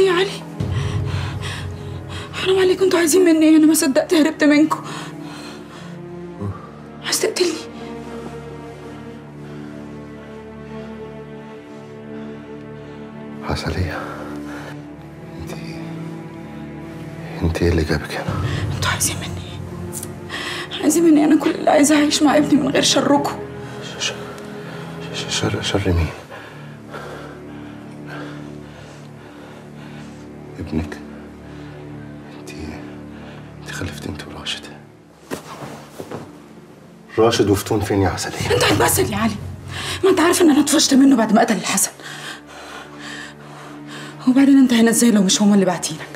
مني يا علي حرام عليكم انتوا عايزين مني ايه انا ما صدقت هربت منكم عايز تقتلني عسلية انت انت ايه اللي جابك هنا؟ انتوا عايزين مني ايه عايزين مني انا كل اللي عايزه اعيش مع ابني من غير شركم ش- شر شر مين؟ ابنك انت انت خلفت انت وراشد راشد وفتون فين يا عسلية؟ انت هتمثل يا علي ما انت عارف ان انا اتفشت منه بعد ما قتل الحسن وبعدين انت هنا ازاي لو مش هما اللي باعتينك